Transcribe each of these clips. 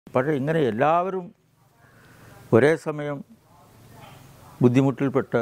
പക്ഷേ ഇങ്ങനെ എല്ലാവരും ഒരേ സമയം ബുദ്ധിമുട്ടിൽപ്പെട്ട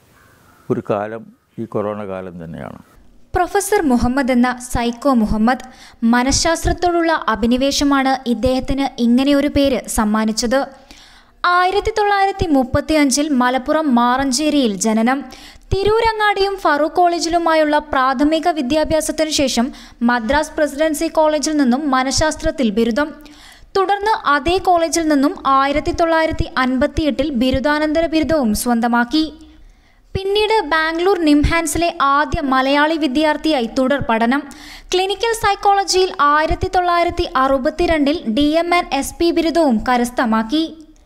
ഒരു കാലം ഈ കൊറോണ കാലം തന്നെയാണ് പ്രൊഫസർ മുഹമ്മദ് എന്ന സൈക്കോ മുഹമ്മദ് മനഃശാസ്ത്രത്തോടുള്ള അഭിനിവേശമാണ് ഇദ്ദേഹത്തിന് ഇങ്ങനെയൊരു പേര് സമ്മാനിച്ചത് ആയിരത്തി തൊള്ളായിരത്തി മുപ്പത്തി അഞ്ചിൽ മലപ്പുറം മാറഞ്ചേരിയിൽ ജനനം തിരൂരങ്ങാടിയും ഫറൂഖ് കോളേജിലുമായുള്ള പ്രാഥമിക വിദ്യാഭ്യാസത്തിനു ശേഷം മദ്രാസ് പ്രസിഡൻസി കോളേജിൽ നിന്നും മനഃശാസ്ത്രത്തിൽ ബിരുദം തുടർന്ന് അതേ കോളേജിൽ നിന്നും ആയിരത്തി തൊള്ളായിരത്തി അൻപത്തിയെട്ടിൽ ബിരുദാനന്തര ബിരുദവും സ്വന്തമാക്കി പിന്നീട് ബാംഗ്ലൂർ നിംഹാൻസിലെ ആദ്യ മലയാളി വിദ്യാർത്ഥിയായി തുടർ പഠനം ക്ലിനിക്കൽ സൈക്കോളജിയിൽ ആയിരത്തി തൊള്ളായിരത്തി അറുപത്തിരണ്ടിൽ D M N S P ബിരുദവും കരസ്ഥമാക്കി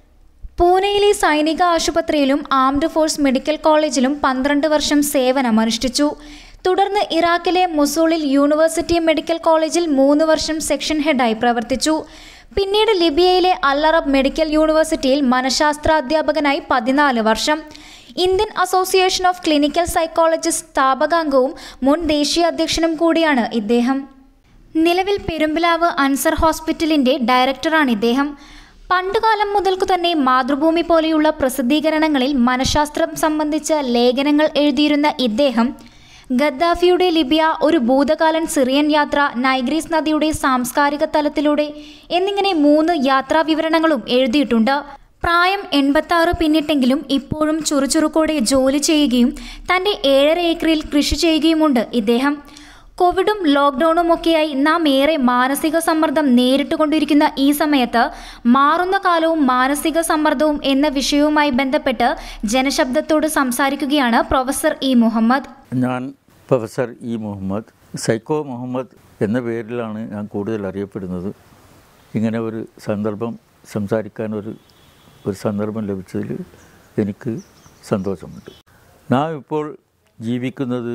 പൂനെയിലെ സൈനിക ആശുപത്രിയിലും ആംഡ് ഫോഴ്സ് മെഡിക്കൽ കോളേജിലും പന്ത്രണ്ട് വർഷം സേവനമനുഷ്ഠിച്ചു തുടർന്ന് ഇറാഖിലെ മൊസൂളിൽ യൂണിവേഴ്സിറ്റി മെഡിക്കൽ കോളേജിൽ മൂന്ന് വർഷം സെക്ഷൻ ഹെഡായി പ്രവർത്തിച്ചു പിന്നീട് ലിബിയയിലെ അൽ അറബ് മെഡിക്കൽ യൂണിവേഴ്സിറ്റിയിൽ മനഃശാസ്ത്ര അധ്യാപകനായി പതിനാല് വർഷം Indian association of clinical psychologist സ്ഥാപകാംഗവും മുൻ ദേശീയ അധ്യക്ഷനും കൂടിയാണ് ഇദ്ദേഹം നിലവിൽ പെരുമ്പിലാവ് അൻസർ ഹോസ്പിറ്റലിന്റെ ഡയറക്ടറാണ് ഇദ്ദേഹം പണ്ടുകാലം മുതൽക്കു തന്നെ മാതൃഭൂമി പോലെയുള്ള പ്രസിദ്ധീകരണങ്ങളിൽ മനഃശാസ്ത്രം സംബന്ധിച്ച ലേഖനങ്ങൾ എഴുതിയിരുന്ന ഇദ്ദേഹം ഗദ്ദാഫിയുടെ ലിബിയ ഒരു ഭൂതകാലൻ സിറിയൻ യാത്ര നൈഗ്രീസ് നദിയുടെ സാംസ്കാരിക തലത്തിലൂടെ എന്നിങ്ങനെ മൂന്ന് യാത്രാ വിവരണങ്ങളും എഴുതിയിട്ടുണ്ട് പ്രായം എൺപത്തി ആറ് പിന്നിട്ടെങ്കിലും ഇപ്പോഴും ചുറുചുറുക്കോടെ ജോലി ചെയ്യുകയും തൻ്റെ ഏഴര ഏക്കറിൽ കൃഷി ചെയ്യുകയുമുണ്ട് ഇദ്ദേഹം കോവിഡും ലോക്ക്ഡൌണും ഒക്കെയായി നാം ഏറെ മാനസിക സമ്മർദ്ദം നേരിട്ടുകൊണ്ടിരിക്കുന്ന ഈ സമയത്ത് മാറുന്ന കാലവും മാനസിക സമ്മർദ്ദവും എന്ന വിഷയവുമായി ബന്ധപ്പെട്ട് ജനശബ്ദത്തോട് സംസാരിക്കുകയാണ് പ്രൊഫസർ ഇ മുഹമ്മദ് ഞാൻ professor E Muhammad psycho Muhammad എന്ന പേരിലാണ് ഞാൻ കൂടുതൽ അറിയപ്പെടുന്നത് ഇങ്ങനെ ഒരു സന്ദർഭം സംസാരിക്കാൻ ഒരു ഒരു സന്ദർഭം ലഭിച്ചതിൽ എനിക്ക് സന്തോഷമുണ്ട് നാം ഇപ്പോൾ ജീവിക്കുന്നത്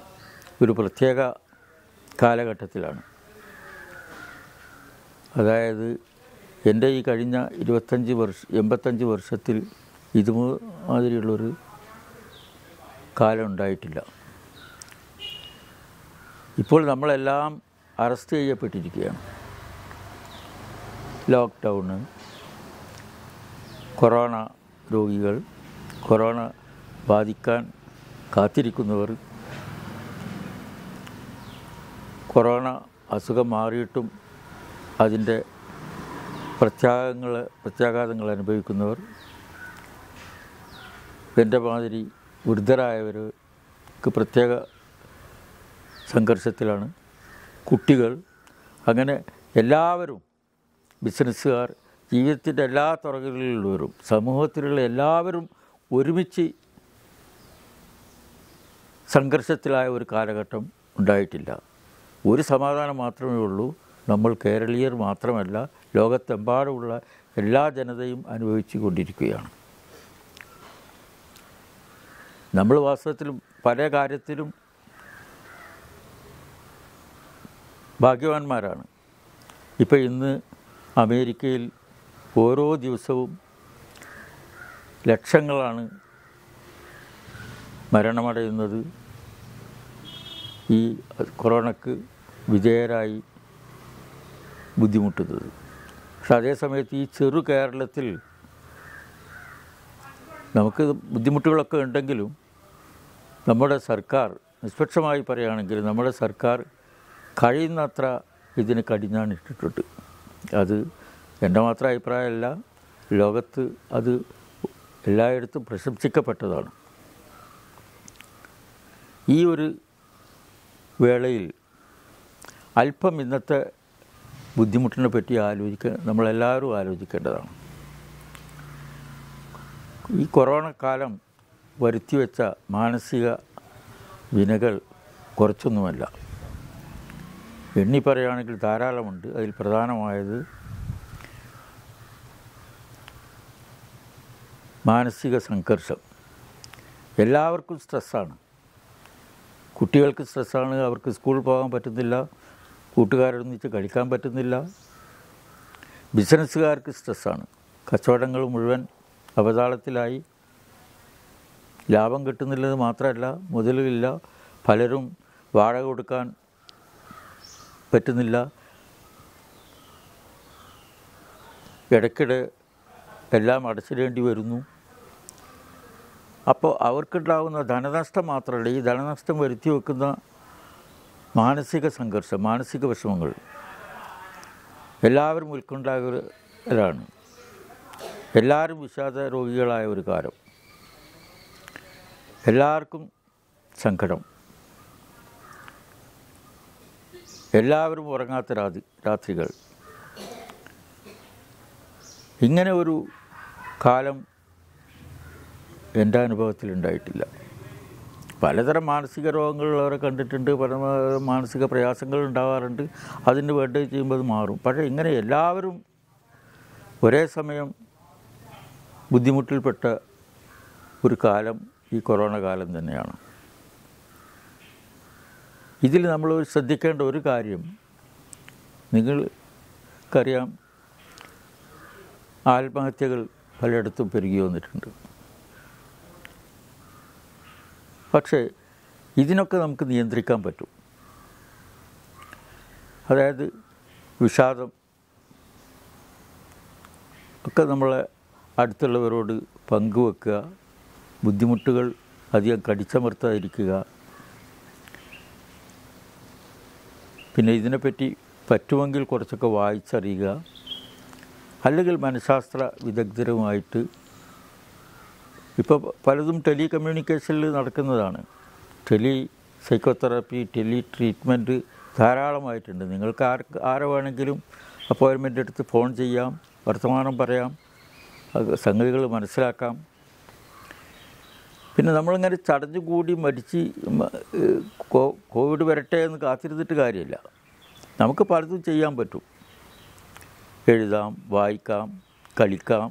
ഒരു പ്രത്യേക കാലഘട്ടത്തിലാണ് അതായത് എൻ്റെ ഈ കഴിഞ്ഞ ഇരുപത്തഞ്ച് വർഷ എൺപത്തഞ്ച് വർഷത്തിൽ ഇതുമാതിരിയുള്ളൊരു കാലം ഉണ്ടായിട്ടില്ല ഇപ്പോൾ നമ്മളെല്ലാം അറസ്റ്റ് ചെയ്യപ്പെട്ടിരിക്കുകയാണ് ലോക്ക്ഡൗണ് കൊറോണ രോഗികൾ കൊറോണ ബാധിക്കാൻ കാത്തിരിക്കുന്നവർ കൊറോണ അസുഖം മാറിയിട്ടും അതിൻ്റെ പ്രത്യാഘങ്ങൾ പ്രത്യാഘാതങ്ങൾ അനുഭവിക്കുന്നവർ എൻ്റെ മാതിരി വൃദ്ധരായവർക്ക് പ്രത്യേക സംഘർഷത്തിലാണ് കുട്ടികൾ അങ്ങനെ എല്ലാവരും ബിസിനസ്സുകാർ ജീവിതത്തിൻ്റെ എല്ലാ തുറകളിലുള്ളവരും സമൂഹത്തിലുള്ള എല്ലാവരും ഒരുമിച്ച് സംഘർഷത്തിലായ ഒരു കാലഘട്ടം ഉണ്ടായിട്ടില്ല ഒരു സമാധാനം മാത്രമേ ഉള്ളൂ നമ്മൾ കേരളീയർ മാത്രമല്ല ലോകത്തെമ്പാടുമുള്ള എല്ലാ ജനതയും അനുഭവിച്ചു കൊണ്ടിരിക്കുകയാണ് നമ്മൾ വാസ്തവത്തിൽ പല കാര്യത്തിലും ഭാഗ്യവാന്മാരാണ് ഇപ്പോൾ ഇന്ന് അമേരിക്കയിൽ ഓരോ ദിവസവും ലക്ഷങ്ങളാണ് മരണമടയുന്നത് ഈ കൊറോണക്ക് വിധേയരായി ബുദ്ധിമുട്ടുന്നത് പക്ഷെ അതേസമയത്ത് ഈ ചെറു കേരളത്തിൽ നമുക്ക് ബുദ്ധിമുട്ടുകളൊക്കെ ഉണ്ടെങ്കിലും നമ്മുടെ സർക്കാർ നിഷ്പക്ഷമായി പറയുകയാണെങ്കിൽ നമ്മുടെ സർക്കാർ കഴിയുന്നത്ര ഇതിന് കടിഞ്ഞാണിട്ടിട്ടുണ്ട് അത് എൻ്റെ മാത്രം അഭിപ്രായമല്ല ലോകത്ത് അത് എല്ലായിടത്തും പ്രശംസിക്കപ്പെട്ടതാണ് ഈ ഒരു വേളയിൽ അല്പം ഇന്നത്തെ ബുദ്ധിമുട്ടിനെ പറ്റി ആലോചിക്കാൻ നമ്മളെല്ലാവരും ആലോചിക്കേണ്ടതാണ് ഈ കൊറോണ കാലം വരുത്തിവെച്ച മാനസിക വിനകൾ കുറച്ചൊന്നുമല്ല എണ്ണി പറയുകയാണെങ്കിൽ ധാരാളമുണ്ട് അതിൽ പ്രധാനമായത് മാനസിക സംഘർഷം എല്ലാവർക്കും സ്ട്രെസ്സാണ് കുട്ടികൾക്ക് സ്ട്രെസ്സാണ് അവർക്ക് സ്കൂളിൽ പോകാൻ പറ്റുന്നില്ല കൂട്ടുകാരൊന്നിച്ച് കളിക്കാൻ പറ്റുന്നില്ല ബിസിനസ്സുകാർക്ക് സ്ട്രെസ്സാണ് കച്ചവടങ്ങൾ മുഴുവൻ അവതാളത്തിലായി ലാഭം കിട്ടുന്നില്ലത് മാത്രമല്ല മുതലില്ല പലരും വാടക കൊടുക്കാൻ പറ്റുന്നില്ല ഇടയ്ക്കിടെ എല്ലാം അടച്ചിടേണ്ടി വരുന്നു അപ്പോൾ അവർക്കുണ്ടാകുന്ന ധനനഷ്ടം മാത്രമല്ല ഈ ധനനഷ്ടം വരുത്തി വെക്കുന്ന മാനസിക സംഘർഷം മാനസിക വിഷമങ്ങൾ എല്ലാവരും ഉത്കണ്ഠാകുലരാണ് എല്ലാവരും വിഷാദ രോഗികളായ ഒരു കാലം എല്ലാവർക്കും സങ്കടം എല്ലാവരും ഉറങ്ങാത്ത രാത്രി രാത്രികൾ ഇങ്ങനെ ഒരു കാലം എൻ്റെ അനുഭവത്തിൽ ഉണ്ടായിട്ടില്ല പലതരം മാനസിക രോഗങ്ങളുള്ളവരെ കണ്ടിട്ടുണ്ട് പല മാനസിക പ്രയാസങ്ങൾ ഉണ്ടാവാറുണ്ട് അതിന് വേണ്ടി ചെയ്യുമ്പോൾ അത് മാറും പക്ഷേ ഇങ്ങനെ എല്ലാവരും ഒരേ സമയം ബുദ്ധിമുട്ടിൽപ്പെട്ട ഒരു കാലം ഈ കൊറോണ കാലം തന്നെയാണ് ഇതിൽ നമ്മൾ ശ്രദ്ധിക്കേണ്ട ഒരു കാര്യം നിങ്ങൾക്കറിയാം ആത്മഹത്യകൾ പലയിടത്തും പെരുകി വന്നിട്ടുണ്ട് പക്ഷേ ഇതിനൊക്കെ നമുക്ക് നിയന്ത്രിക്കാൻ പറ്റും അതായത് വിഷാദം ഒക്കെ നമ്മളെ അടുത്തുള്ളവരോട് പങ്കുവെക്കുക ബുദ്ധിമുട്ടുകൾ അധികം കടിച്ചമർത്താതിരിക്കുക പിന്നെ ഇതിനെപ്പറ്റി പറ്റുമെങ്കിൽ കുറച്ചൊക്കെ വായിച്ചറിയുക അല്ലെങ്കിൽ മനഃശാസ്ത്ര വിദഗ്ധരുമായിട്ട് ഇപ്പോൾ പലതും ടെലി കമ്മ്യൂണിക്കേഷനിൽ നടക്കുന്നതാണ് ടെലി സൈക്കോതെറാപ്പി ടെലി ട്രീറ്റ്മെൻറ്റ് ധാരാളമായിട്ടുണ്ട് നിങ്ങൾക്ക് ആർക്ക് ആരെ വേണമെങ്കിലും അപ്പോയിൻമെൻ്റ് എടുത്ത് ഫോൺ ചെയ്യാം വർത്തമാനം പറയാം അത് സംഗതികൾ മനസ്സിലാക്കാം പിന്നെ നമ്മളിങ്ങനെ ചടഞ്ഞു കൂടി മടിച്ച് മ- ഏഹ് കോ- കോവിഡ് വരട്ടെ എന്ന് കാത്തിരുന്നിട്ട് കാര്യമില്ല നമുക്ക് പലതും ചെയ്യാൻ പറ്റും എഴുതാം വായിക്കാം കളിക്കാം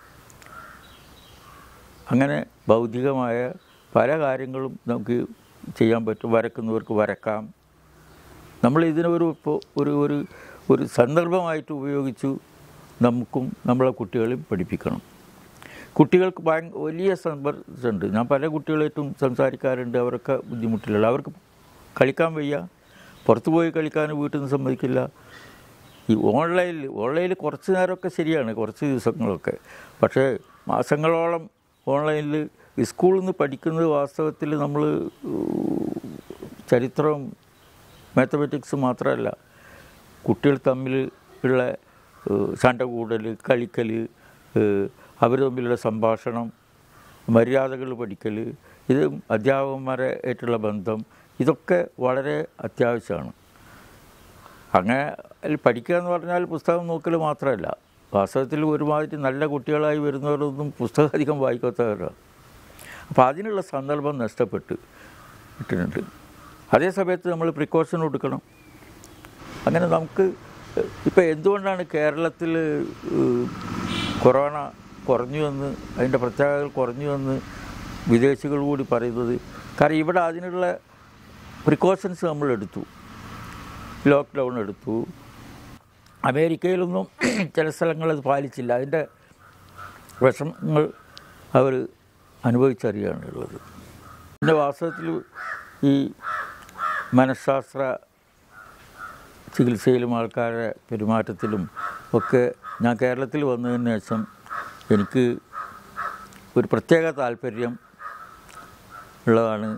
അങ്ങനെ ഭൗതികമായ പല കാര്യങ്ങളും നമുക്ക് ചെയ്യാൻ പറ്റും വരക്കുന്നവർക്ക് വരക്കാം നമ്മൾ ഇതിനെ ഒരു ഇപ്പോൾ ഒരു ഒരു ഒരു സന്ദർഭമായിട്ട് ഉപയോഗിച്ചു നമുക്കും നമ്മളെ കുട്ടികളെയും പഠിപ്പിക്കണം കുട്ടികൾക്ക് ഭയ വലിയ സമ്പർക്കമുണ്ട് ഞാൻ പല കുട്ടികളായിട്ടും സംസാരിക്കാറുണ്ട് അവരൊക്കെ ബുദ്ധിമുട്ടിലുള്ള അവർക്ക് കളിക്കാൻ വയ്യ പുറത്തു പോയി കളിക്കാൻ വീട്ടിൽ നിന്ന് സമ്മതിക്കില്ല ഈ ഓൺലൈനിൽ ഓൺലൈനിൽ കുറച്ച് നേരമൊക്കെ ശരിയാണ് കുറച്ച് ദിവസങ്ങളൊക്കെ പക്ഷേ മാസങ്ങളോളം ഓൺലൈനിൽ സ്കൂളിൽ നിന്ന് പഠിക്കുന്നത് വാസ്തവത്തിൽ നമ്മൾ ചരിത്രവും മാത്തമാറ്റിക്സ് മാത്രമല്ല കുട്ടികൾ തമ്മിൽ ഉള്ള ഏഹ്, ശണ്ട കൂടൽ കളിക്കൽ അവർ തമ്മിലുള്ള സംഭാഷണം മര്യാദകൾ പഠിക്കൽ ഇത് അധ്യാപകന്മാരെ ആയിട്ടുള്ള ബന്ധം ഇതൊക്കെ വളരെ അത്യാവശ്യമാണ് അങ്ങനെ അതിൽ പഠിക്കുക എന്ന് പറഞ്ഞാൽ പുസ്തകം നോക്കൽ മാത്രമല്ല വാസ്തവത്തിൽ ഒരുമാതിരി നല്ല കുട്ടികളായി വരുന്നവരൊന്നും പുസ്തകം അധികം വായിക്കാത്തവരാണ് അപ്പോൾ അതിനുള്ള സന്ദർഭം നഷ്ടപ്പെട്ട് ഇട്ടിട്ടുണ്ട് അതേ സമയത്ത് നമ്മൾ പ്രിക്കോഷൻ കൊടുക്കണം അങ്ങനെ നമുക്ക് ഇപ്പോൾ എന്തുകൊണ്ടാണ് കേരളത്തിൽ ഏഹ്, കൊറോണ കുറഞ്ഞു എന്ന് അതിൻ്റെ പ്രത്യേകതകൾ കുറഞ്ഞു എന്ന് വിദേശികൾ കൂടി പറയുന്നത് കാരണം ഇവിടെ അതിനുള്ള പ്രിക്കോഷൻസ് നമ്മൾ എടുത്തു ലോക്ക്ഡൗൺ എടുത്തു അമേരിക്കയിലൊന്നും ചില സ്ഥലങ്ങൾ അത് പാലിച്ചില്ല അതിൻ്റെ വിഷമങ്ങൾ അവർ അനുഭവിച്ചറിയാണ് ഉള്ളത് പിന്നെ വാസ്തവത്തിൽ ഈ മനഃശാസ്ത്ര ചികിത്സയിലും ആൾക്കാരുടെ പെരുമാറ്റത്തിലും ഒക്കെ ഞാൻ കേരളത്തിൽ വന്നതിന് ശേഷം എനിക്ക് ഒരു പ്രത്യേക താല്പര്യം ഉള്ളതാണ്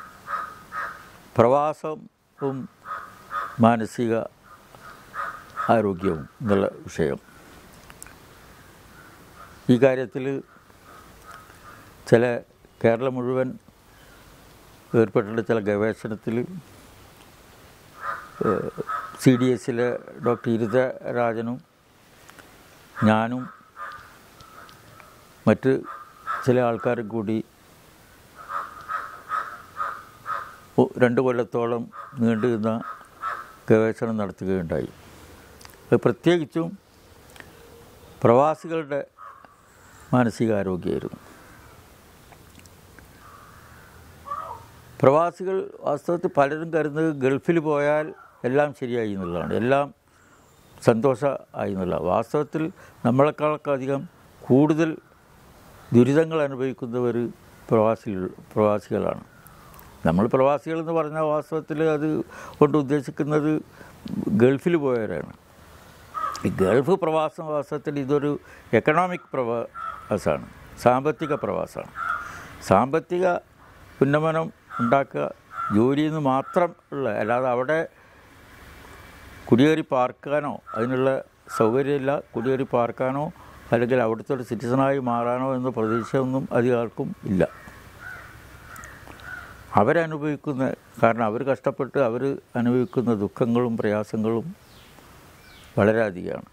പ്രവാസവും മാനസിക ആരോഗ്യവും എന്നുള്ള വിഷയം ഈ കാര്യത്തിൽ ചില കേരളം മുഴുവൻ ഏർപ്പെട്ടിട്ടുള്ള ചില ഗവേഷണത്തിൽ സി ഡി എസിലെ ഡോക്ടർ ഇരുത രാജനും ഞാനും മറ്റ് ചില ആൾക്കാരും കൂടി ഒ- രണ്ട് കൊല്ലത്തോളം നീണ്ടുനിന്ന ഗവേഷണം നടത്തുകയുണ്ടായി അത് പ്രത്യേകിച്ചും പ്രവാസികളുടെ മാനസികാരോഗ്യമായിരുന്നു പ്രവാസികൾ വാസ്തവത്തിൽ പലരും കരുതുന്നത് ഗൾഫിൽ പോയാൽ എല്ലാം ശരിയായി എന്നുള്ളതാണ് എല്ലാം സന്തോഷമായി എന്നുള്ള വാസ്തവത്തിൽ നമ്മളെക്കാളൊക്കെ അധികം കൂടുതൽ ദുരിതങ്ങൾ അനുഭവിക്കുന്നവർ പ്രവാസി പ്രവാസികളാണ് നമ്മൾ പ്രവാസികൾ എന്ന് പറഞ്ഞാൽ വാസ്തവത്തിൽ അത് കൊണ്ട് ഉദ്ദേശിക്കുന്നത് ഗൾഫിൽ പോയവരാണ് ഈ ഗൾഫ് പ്രവാസവാസത്തിൽ ഇതൊരു എക്കണോമിക് പ്രവാസമാണ് സാമ്പത്തിക പ്രവാസമാണ് സാമ്പത്തിക ഉന്നമനം ഉണ്ടാക്കുക ജോലിയിൽ നിന്ന് മാത്രം ഉള്ള അല്ലാതെ അവിടെ കുടിയേറി പാർക്കാനോ അതിനുള്ള സൗകര്യമില്ല കുടിയേറി പാർക്കാനോ അല്ലെങ്കിൽ അവിടുത്തെ ഒരു സിറ്റിസണായി മാറാനോ എന്ന പ്രതീക്ഷയൊന്നും അധികാർക്കും ഇല്ല അവരനുഭവിക്കുന്ന കാരണം അവർ കഷ്ടപ്പെട്ട് അവർ അനുഭവിക്കുന്ന ദുഃഖങ്ങളും പ്രയാസങ്ങളും വളരെ അധികമാണ്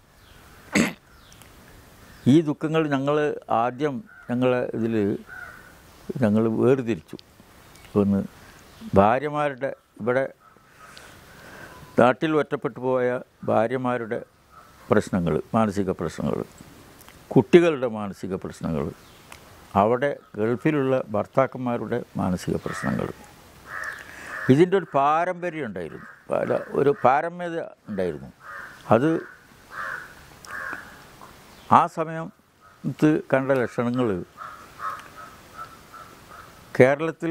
ഈ ദുഃഖങ്ങൾ ഞങ്ങൾ ആദ്യം ഞങ്ങൾ ഇതിൽ ഞങ്ങൾ വേർതിരിച്ചു ഒന്ന് ഭാര്യമാരുടെ ഇവിടെ നാട്ടിൽ ഒറ്റപ്പെട്ടു പോയ ഭാര്യമാരുടെ പ്രശ്നങ്ങൾ മാനസിക പ്രശ്നങ്ങൾ കുട്ടികളുടെ മാനസിക പ്രശ്നങ്ങൾ അവിടെ ഗൾഫിലുള്ള ഭർത്താക്കന്മാരുടെ മാനസിക പ്രശ്നങ്ങൾ ഇതിൻ്റെ ഒരു പാരമ്പര്യം ഉണ്ടായിരുന്നു പല ഒരു പാരമ്യത ഉണ്ടായിരുന്നു അത് ആ സമയത്ത് കണ്ട ലക്ഷണങ്ങൾ കേരളത്തിൽ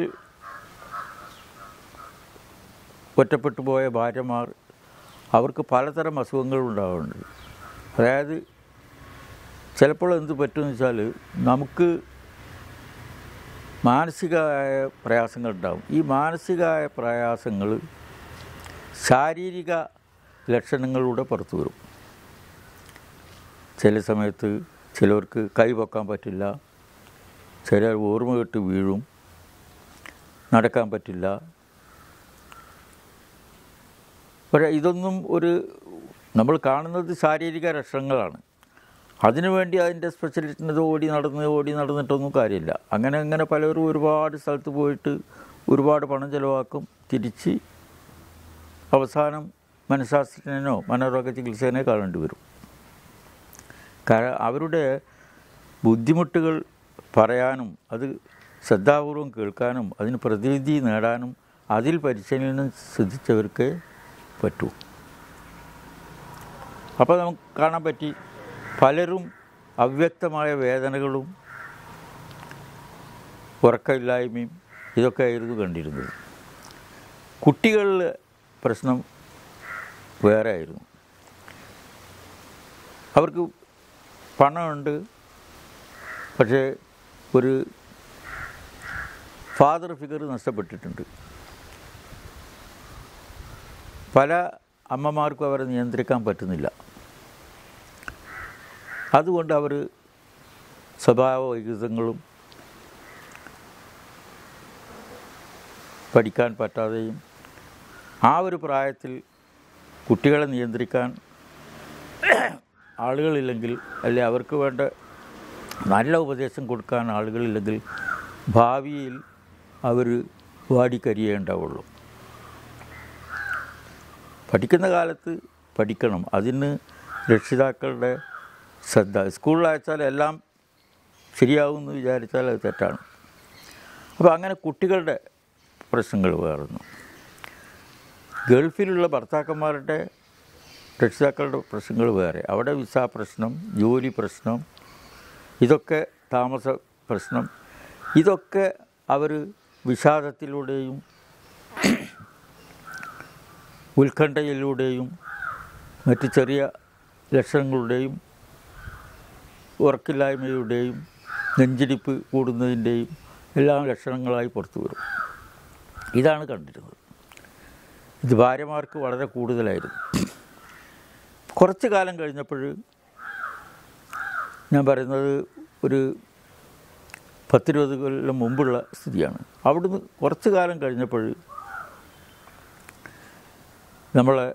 ഒറ്റപ്പെട്ടു പോയ ഭാര്യമാർ അവർക്ക് പലതരം അസുഖങ്ങൾ ഉണ്ടാവുന്നുണ്ട് അതായത് ചിലപ്പോൾ എന്ത് പറ്റുമെന്ന് വെച്ചാൽ നമുക്ക് മാനസികമായ പ്രയാസങ്ങൾ ഉണ്ടാവും ഈ മാനസികമായ പ്രയാസങ്ങൾ ശാരീരിക ലക്ഷണങ്ങളിലൂടെ പുറത്തു വരും ചില സമയത്ത് ചിലവർക്ക് കൈ പൊക്കാൻ പറ്റില്ല ചിലർ ഓർമ്മ കെട്ട് വീഴും നടക്കാൻ പറ്റില്ല പക്ഷേ ഇതൊന്നും ഒരു നമ്മൾ കാണുന്നത് ശാരീരിക ലക്ഷണങ്ങളാണ് അതിനുവേണ്ടി അതിൻ്റെ സ്പെഷ്യലിസ്റ്റിനത് ഓടി നടന്ന് ഓടി നടന്നിട്ടൊന്നും കാര്യമില്ല അങ്ങനെ അങ്ങനെ പലരും ഒരുപാട് സ്ഥലത്ത് പോയിട്ട് ഒരുപാട് പണം ചിലവാക്കും തിരിച്ച് അവസാനം മനഃശാസ്ത്രജ്ഞനോ മനോരോഗ ചികിത്സകനെ കാണേണ്ടി വരും കാരണം അവരുടെ ബുദ്ധിമുട്ടുകൾ പറയാനും അത് ശ്രദ്ധാപൂർവം കേൾക്കാനും അതിന് പ്രതിവിധി നേടാനും അതിൽ പരിശീലനം ശ്രദ്ധിച്ചവർക്ക് പറ്റൂ അപ്പോൾ നമുക്ക് കാണാൻ പറ്റി പലരും അവ്യക്തമായ വേദനകളും ഉറക്കമില്ലായ്മയും ഇതൊക്കെ ആയിരുന്നു കണ്ടിരുന്നത് കുട്ടികളിലെ പ്രശ്നം വേറെ ആയിരുന്നു അവർക്ക് പണമുണ്ട് പക്ഷേ ഒരു ഫാദർ ഫിഗർ നഷ്ടപ്പെട്ടിട്ടുണ്ട് പല അമ്മമാർക്കും അവരെ നിയന്ത്രിക്കാൻ പറ്റുന്നില്ല അതുകൊണ്ട് അവർ സ്വഭാവ വൈകൃതങ്ങളും പഠിക്കാൻ പറ്റാതെയും ആ ഒരു പ്രായത്തിൽ കുട്ടികളെ നിയന്ത്രിക്കാൻ ആളുകളില്ലെങ്കിൽ അല്ലെ അവർക്ക് വേണ്ട നല്ല ഉപദേശം കൊടുക്കാൻ ആളുകളില്ലെങ്കിൽ ഭാവിയിൽ അവർ വാടിക്കരിയേണ്ടാവുള്ളൂ പഠിക്കുന്ന കാലത്ത് പഠിക്കണം അതിന് രക്ഷിതാക്കളുടെ ശ്രദ്ധ സ്കൂളിൽ അയച്ചാൽ എല്ലാം ശരിയാവുമെന്ന് വിചാരിച്ചാൽ അത് തെറ്റാണ് അപ്പോൾ അങ്ങനെ കുട്ടികളുടെ പ്രശ്നങ്ങൾ വേറുന്നു ഗൾഫിലുള്ള ഭർത്താക്കന്മാരുടെ രക്ഷിതാക്കളുടെ പ്രശ്നങ്ങൾ വേറെ അവിടെ വിസ പ്രശ്നം ജോലി പ്രശ്നം ഇതൊക്കെ താമസ പ്രശ്നം ഇതൊക്കെ അവർ വിഷാദത്തിലൂടെയും ഉത്കണ്ഠയിലൂടെയും മറ്റ് ചെറിയ ലക്ഷണങ്ങളുടെയും ഉറക്കില്ലായ്മയുടെയും നെഞ്ചിടിപ്പ് കൂടുന്നതിൻ്റെയും എല്ലാ ലക്ഷണങ്ങളായി പുറത്തു വരും ഇതാണ് കണ്ടിരുന്നത് ഇത് ഭാര്യമാർക്ക് വളരെ കൂടുതലായിരുന്നു കുറച്ച് കാലം കഴിഞ്ഞപ്പോൾ ഞാൻ പറയുന്നത് ഒരു പത്തിരുപത് കൊല്ലം മുമ്പുള്ള സ്ഥിതിയാണ് അവിടുന്ന് കുറച്ച് കാലം കഴിഞ്ഞപ്പോൾ നമ്മളെ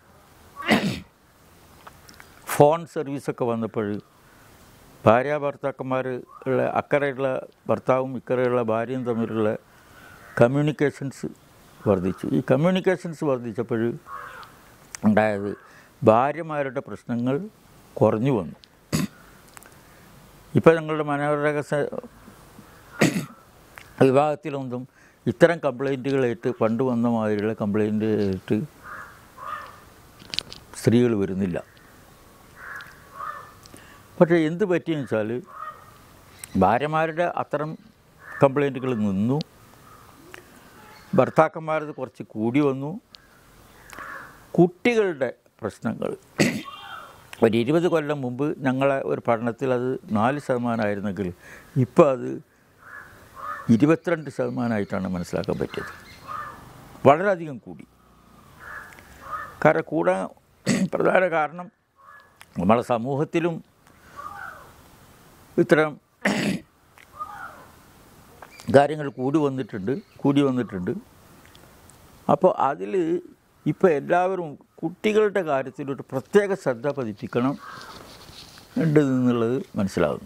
ഫോൺ സർവീസൊക്കെ വന്നപ്പോൾ ഭാര്യ ഭർത്താക്കന്മാർ ഉള്ള അക്കരെയുള്ള ഭർത്താവും ഇക്കരെയുള്ള ഭാര്യയും തമ്മിലുള്ള കമ്മ്യൂണിക്കേഷൻസ് വർദ്ധിച്ചു ഈ കമ്മ്യൂണിക്കേഷൻസ് വർദ്ധിച്ചപ്പോൾ ഉണ്ടായത് ഭാര്യമാരുടെ പ്രശ്നങ്ങൾ കുറഞ്ഞു വന്നു ഇപ്പോൾ ഞങ്ങളുടെ മനോരഹസ്യ വിഭാഗത്തിലൊന്നും ഇത്തരം കംപ്ലൈൻറ്റുകളായിട്ട് പണ്ട് വന്ന മാതിരിയുള്ള കംപ്ലൈൻറ്റ് ആയിട്ട് സ്ത്രീകൾ വരുന്നില്ല പക്ഷേ എന്ത് പറ്റിയെന്ന് വെച്ചാൽ ഭാര്യമാരുടെ അത്തരം കംപ്ലൈൻറ്റുകൾ നിന്നു ഭർത്താക്കന്മാരത് കുറച്ച് കൂടി വന്നു കുട്ടികളുടെ പ്രശ്നങ്ങൾ ഒരു ഇരുപത് കൊല്ലം മുമ്പ് ഞങ്ങളെ ഒരു പഠനത്തിൽ അത് നാല് ശതമാനമായിരുന്നെങ്കിൽ ഇപ്പോൾ അത് ഇരുപത്തിരണ്ട് ശതമാനമായിട്ടാണ് മനസ്സിലാക്കാൻ പറ്റിയത് വളരെയധികം കൂടി കാരണം കൂടാൻ പ്രധാന കാരണം നമ്മളെ സമൂഹത്തിലും ഇത്തരം കാര്യങ്ങൾ കൂടി വന്നിട്ടുണ്ട് കൂടി വന്നിട്ടുണ്ട് അപ്പോൾ അതിൽ ഇപ്പോൾ എല്ലാവരും കുട്ടികളുടെ കാര്യത്തിൽ ഒരു പ്രത്യേക ശ്രദ്ധ പതിപ്പിക്കണം ഉണ്ട് എന്നുള്ളത് മനസ്സിലാകുന്നു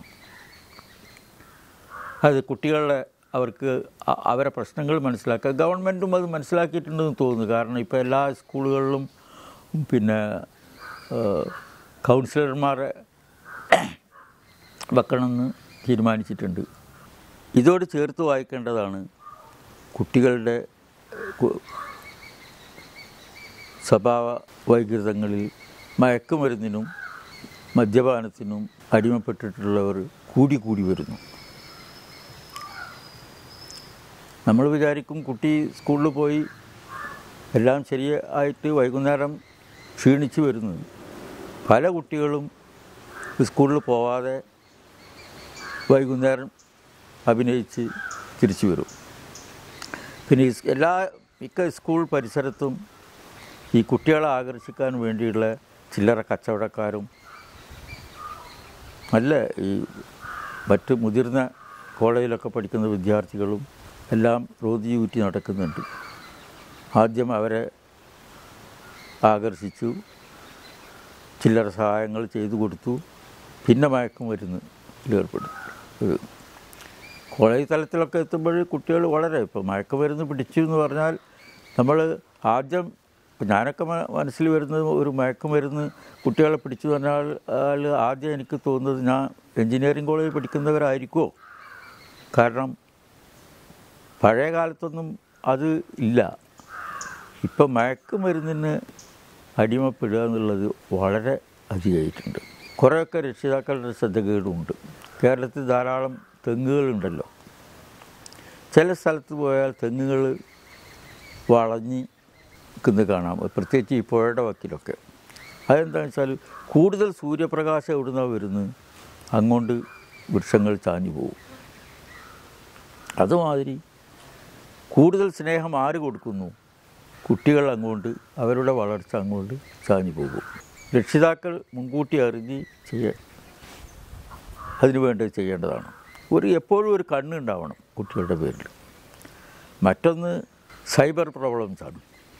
അത് കുട്ടികളുടെ അവർക്ക് അ- അവരെ പ്രശ്നങ്ങൾ മനസ്സിലാക്കുക ഗവൺമെൻറ്റും അത് മനസ്സിലാക്കിയിട്ടുണ്ടെന്ന് തോന്നുന്നു കാരണം ഇപ്പോൾ എല്ലാ സ്കൂളുകളിലും പിന്നെ ഏഹ്, കൗൺസിലർമാരെ വെക്കണമെന്ന് തീരുമാനിച്ചിട്ടുണ്ട് ഇതോട് ചേർത്ത് വായിക്കേണ്ടതാണ് കുട്ടികളുടെ കു- സ്വഭാവ വൈകൃതങ്ങളിൽ മയക്കുമരുന്നിനും മദ്യപാനത്തിനും അടിമപ്പെട്ടിട്ടുള്ളവർ കൂടി കൂടി വരുന്നു നമ്മൾ വിചാരിക്കും കുട്ടി സ്കൂളിൽ പോയി എല്ലാം ശരിയായിട്ട് വൈകുന്നേരം ക്ഷീണിച്ച് വരുന്നു പല കുട്ടികളും സ്കൂളിൽ പോവാതെ വൈകുന്നേരം അഭിനയിച്ച് തിരിച്ചു വരും പിന്നെ ഈ സ് എല്ലാ മിക്ക സ്കൂൾ പരിസരത്തും ഈ കുട്ടികളെ ആകർഷിക്കാൻ വേണ്ടിയുള്ള ചില്ലറ കച്ചവടക്കാരും നല്ല ഈ മറ്റ് മുതിർന്ന കോളേജിലൊക്കെ പഠിക്കുന്ന വിദ്യാർത്ഥികളും എല്ലാം റോതി ചൂറ്റി നടക്കുന്നുണ്ട് ആദ്യം അവരെ ആകർഷിച്ചു ചില്ലറ സഹായങ്ങൾ ചെയ്തു കൊടുത്തു പിന്നെ മയക്കം വരുന്നു ഏർപ്പെടും ഒരു കോളേജ് തലത്തിലൊക്കെ എത്തുമ്പോൾ കുട്ടികൾ വളരെ ഇപ്പോൾ മയക്കുമരുന്ന് പിടിച്ചു എന്ന് പറഞ്ഞാൽ നമ്മൾ ആദ്യം ഇപ്പം ഞാനൊക്കെ മ- മനസ്സിൽ വരുന്നത് ഒരു മയക്കുമരുന്ന് കുട്ടികളെ പിടിച്ചു പറഞ്ഞാൽ ആൾ ആദ്യം എനിക്ക് തോന്നുന്നത് ഞാൻ എൻജിനീയറിംഗ് കോളേജിൽ പഠിക്കുന്നവരായിരിക്കുമോ കാരണം പഴയ കാലത്തൊന്നും അത് ഇല്ല ഇപ്പം മയക്കുമരുന്നിന് അടിമപ്പെടുക എന്നുള്ളത് വളരെ അധികമായിട്ടുണ്ട് കുറേയൊക്കെ രക്ഷിതാക്കളുടെ ശ്രദ്ധകേടുമുണ്ട് കേരളത്തിൽ ധാരാളം തെങ്ങുകളുണ്ടല്ലോ ചില സ്ഥലത്ത് പോയാൽ തെങ്ങുകൾ വളഞ്ഞ് നിൽക്കുന്നത് കാണാം പ്രത്യേകിച്ച് ഈ പുഴയുടെ വക്കിലൊക്കെ അതെന്താണെന്ന് വെച്ചാൽ കൂടുതൽ സൂര്യപ്രകാശം എവിടുന്നാണ് വരുന്നത് അങ്ങോട്ട് വൃക്ഷങ്ങൾ ചാഞ്ഞു പോകും അതുമാതിരി കൂടുതൽ സ്നേഹം ആര് കൊടുക്കുന്നു കുട്ടികൾ അങ്ങോട്ട് അവരുടെ വളർച്ച അങ്ങോട്ട് ചാഞ്ഞു പോകും രക്ഷിതാക്കൾ മുൻകൂട്ടി അറിഞ്ഞ് ചെയ്യ അതിനു വേണ്ടി ചെയ്യേണ്ടതാണ് ഒരു എപ്പോഴും ഒരു കണ്ണുണ്ടാവണം കുട്ടികളുടെ പേരിൽ മറ്റൊന്ന് സൈബർ പ്രോബ്ലംസാണ്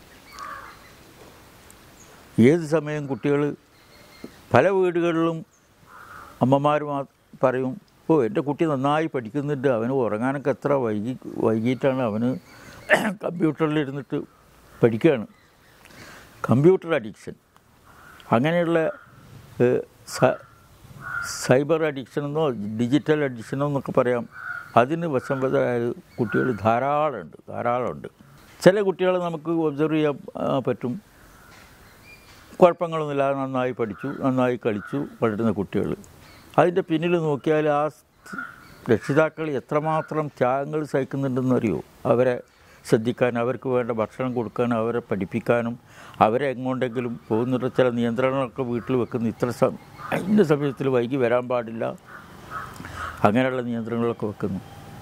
ഏത് സമയം കുട്ടികൾ പല വീടുകളിലും അമ്മമാർ മാ- പറയും ഓ എൻ്റെ കുട്ടി നന്നായി പഠിക്കുന്നുണ്ട് അവന് ഉറങ്ങാനൊക്കെ എത്ര വൈകി വൈകിട്ടാണ് അവന് കമ്പ്യൂട്ടറിലിരുന്നിട്ട് പഠിക്കുകയാണ് കമ്പ്യൂട്ടർ അഡിക്ഷൻ അങ്ങനെയുള്ള ഏഹ്, സ- സൈബർ അഡിക്ഷൻ എന്നോ ഡിജിറ്റൽ അഡിക്ഷനോ എന്നൊക്കെ പറയാം അതിന് വശംവദരായ കുട്ടികൾ ധാരാളമുണ്ട് ധാരാളമുണ്ട് ചില കുട്ടികളെ നമുക്ക് ഒബ്സർവ് ചെയ്യാൻ ആ, പറ്റും കുഴപ്പങ്ങളൊന്നുമില്ലാതെ നന്നായി പഠിച്ചു നന്നായി കളിച്ചു വളരുന്ന കുട്ടികൾ അതിൻ്റെ പിന്നിൽ നോക്കിയാൽ ആ സ് രക്ഷിതാക്കൾ എത്രമാത്രം ത്യാഗങ്ങൾ സഹിക്കുന്നുണ്ടെന്നറിയോ അവരെ ശ്രദ്ധിക്കാൻ അവർക്ക് വേണ്ട ഭക്ഷണം കൊടുക്കാനും അവരെ പഠിപ്പിക്കാനും അവരെ എങ്ങോട്ടെങ്കിലും പോകുന്നിട്ട് ചില നിയന്ത്രണങ്ങളൊക്കെ വീട്ടിൽ വെക്കുന്ന ഇത്ര സം ഇന്ന സമയത്തിൽ വൈകി വരാൻ പാടില്ല അങ്ങനെയുള്ള നിയന്ത്രണങ്ങളൊക്കെ വെക്കുന്നു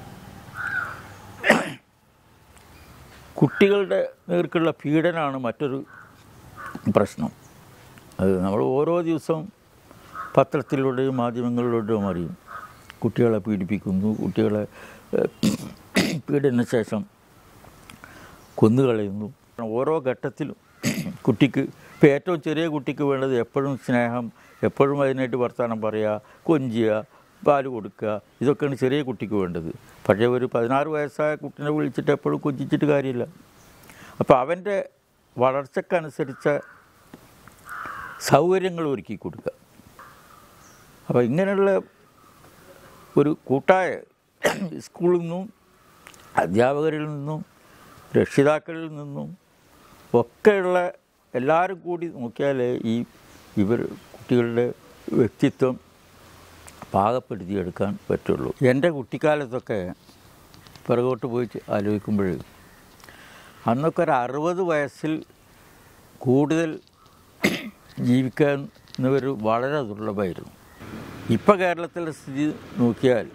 കുട്ടികളുടെ നേർക്കുള്ള പീഡനമാണ് മറ്റൊരു പ്രശ്നം അത് നമ്മൾ ഓരോ ദിവസവും പത്രത്തിലൂടെയും മാധ്യമങ്ങളിലൂടെയും അറിയും കുട്ടികളെ പീഡിപ്പിക്കുന്നു കുട്ടികളെ ഏഹ്, പീഡന ശേഷം കൊന്നുകളയുന്നു ഓരോ ഘട്ടത്തിലും കുട്ടിക്ക് ഇപ്പോൾ ഏറ്റവും ചെറിയ കുട്ടിക്ക് വേണ്ടത് എപ്പോഴും സ്നേഹം എപ്പോഴും അതിനായിട്ട് വർത്തമാനം പറയുക കൊഞ്ചുക പാല് കൊടുക്കുക ഇതൊക്കെയാണ് ചെറിയ കുട്ടിക്ക് വേണ്ടത് പക്ഷേ ഒരു പതിനാറ് വയസ്സായ കുട്ടീനെ വിളിച്ചിട്ട് എപ്പോഴും കൊഞ്ചിച്ചിട്ട് കാര്യമില്ല അപ്പോൾ അവൻ്റെ വളർച്ചക്കനുസരിച്ച സൗകര്യങ്ങൾ ഒരുക്കി കൊടുക്കുക അപ്പോൾ ഇങ്ങനെയുള്ള ഒരു കൂട്ടായ സ്കൂളിൽ നിന്നും അധ്യാപകരിൽ നിന്നും രക്ഷിതാക്കളിൽ നിന്നും ഒക്കെയുള്ള എല്ലാവരും കൂടി നോക്കിയാലേ ഈ ഇവർ കുട്ടികളുടെ വ്യക്തിത്വം പാകപ്പെടുത്തിയെടുക്കാൻ പറ്റുള്ളൂ എൻ്റെ കുട്ടിക്കാലത്തൊക്കെ പിറകോട്ട് പോയി ചെ- ആലോചിക്കുമ്പോൾ അന്നൊക്കെ ഒരു അറുപത് വയസ്സിൽ കൂടുതൽ ജീവിക്കാൻ എന്നിവർ വളരെ ദുർലഭമായിരുന്നു ഇപ്പോൾ കേരളത്തിലെ സ്ഥിതി നോക്കിയാൽ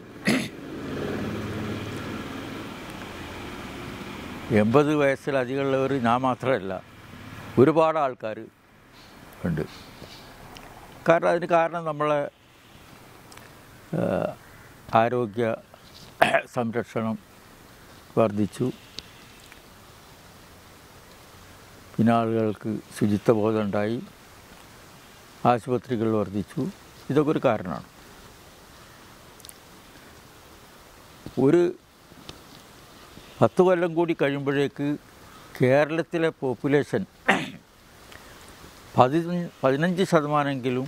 എൺപത് വയസ്സിലധികമുള്ളവർ ഞാൻ മാത്രമല്ല ഒരുപാട് ആൾക്കാർ ഉണ്ട് കാരണം അതിന് കാരണം നമ്മളെ ആ, ആരോഗ്യ സംരക്ഷണം വർദ്ധിച്ചു പിന്നെ ആളുകൾക്ക് ശുചിത്വ ബോധം ഉണ്ടായി ആശുപത്രികൾ വർദ്ധിച്ചു ഇതൊക്കെ ഒരു കാരണമാണ് ഒരു പത്ത് കൊല്ലം കൂടി കഴിയുമ്പോഴേക്ക് കേരളത്തിലെ പോപ്പുലേഷൻ പതിനഞ്ച് പതിനഞ്ച് ശതമാനമെങ്കിലും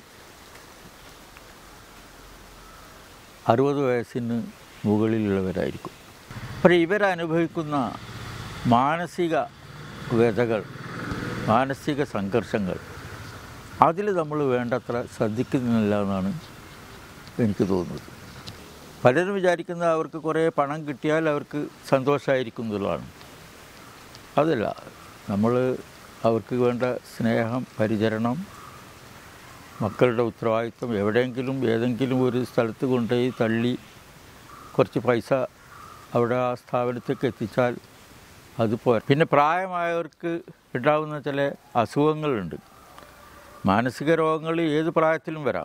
അറുപത് വയസ്സിന് മുകളിലുള്ളവരായിരിക്കും അപ്പോൾ ഇവരനുഭവിക്കുന്ന മാനസിക വ്യതകൾ മാനസിക സംഘർഷങ്ങൾ അതിൽ നമ്മൾ വേണ്ടത്ര ശ്രദ്ധിക്കുന്നില്ല എന്നാണ് എനിക്ക് തോന്നുന്നത് പലരും വിചാരിക്കുന്നത് അവർക്ക് കുറേ പണം കിട്ടിയാൽ അവർക്ക് സന്തോഷമായിരിക്കും എന്നുള്ളതാണ് അതല്ല നമ്മൾ അവർക്ക് വേണ്ട സ്നേഹം പരിചരണം മക്കളുടെ ഉത്തരവാദിത്വം എവിടെയെങ്കിലും ഏതെങ്കിലും ഒരു സ്ഥലത്ത് കൊണ്ടുപോയി തള്ളി കുറച്ച് പൈസ അവിടെ ആ സ്ഥാപനത്തേക്ക് എത്തിച്ചാൽ അത് പോരാ പിന്നെ പ്രായമായവർക്ക് ഉണ്ടാകുന്ന ചില അസുഖങ്ങളുണ്ട് മാനസിക രോഗങ്ങൾ ഏത് പ്രായത്തിലും വരാം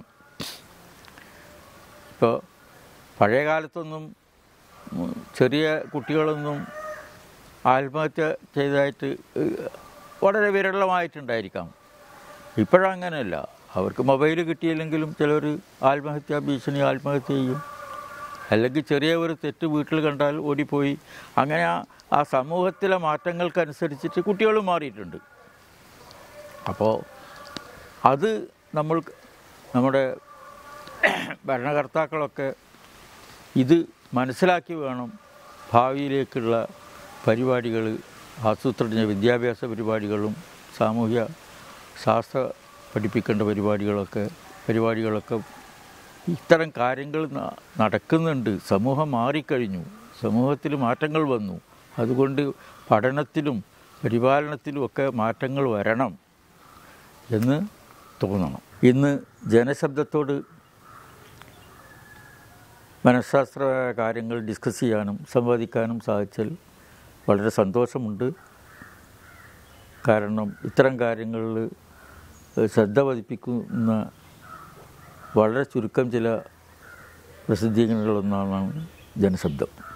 ഇപ്പോൾ പഴയ കാലത്തൊന്നും ഉം, ചെറിയ കുട്ടികളൊന്നും ആത്മഹത്യ ചെയ്തതായിട്ട് ഏഹ്, വളരെ വിരളമായിട്ടുണ്ടായിരിക്കാം ഇപ്പോഴങ്ങനെയല്ല അവർക്ക് മൊബൈൽ കിട്ടിയില്ലെങ്കിലും ചിലർ ആത്മഹത്യാ ഭീഷണി ആത്മഹത്യ ചെയ്യും അല്ലെങ്കിൽ ചെറിയ ഒരു തെറ്റ് വീട്ടിൽ കണ്ടാൽ ഓടിപ്പോയി അങ്ങനെ ആ ആ സമൂഹത്തിലെ മാറ്റങ്ങൾക്കനുസരിച്ചിട്ട് കുട്ടികളും മാറിയിട്ടുണ്ട് അപ്പോൾ അത് നമ്മൾ നമ്മുടെ ഭരണകർത്താക്കളൊക്കെ ഇത് മനസ്സിലാക്കി വേണം ഭാവിയിലേക്കുള്ള പരിപാടികൾ ആസൂത്രണ വിദ്യാഭ്യാസ പരിപാടികളും സാമൂഹ്യ ശാസ്ത്ര പഠിപ്പിക്കേണ്ട പരിപാടികളൊക്കെ പരിപാടികളൊക്കെ ഇത്തരം കാര്യങ്ങൾ ന- നടക്കുന്നുണ്ട് സമൂഹം മാറിക്കഴിഞ്ഞു സമൂഹത്തിൽ മാറ്റങ്ങൾ വന്നു അതുകൊണ്ട് പഠനത്തിലും പരിപാലനത്തിലും ഒക്കെ മാറ്റങ്ങൾ വരണം എന്ന് തോന്നണം ഇന്ന് ജനശബ്ദത്തോട് മനഃശാസ്ത്ര കാര്യങ്ങൾ ഡിസ്കസ് ചെയ്യാനും സംവാദിക്കാനും സാധിച്ചാൽ വളരെ സന്തോഷമുണ്ട് കാരണം ഇത്തരം കാര്യങ്ങളിൽ ശ്രദ്ധ പതിപ്പിക്കുന്ന വളരെ ചുരുക്കം ചില പ്രസിദ്ധീകരണങ്ങളൊന്നാണ് ജനശബ്ദം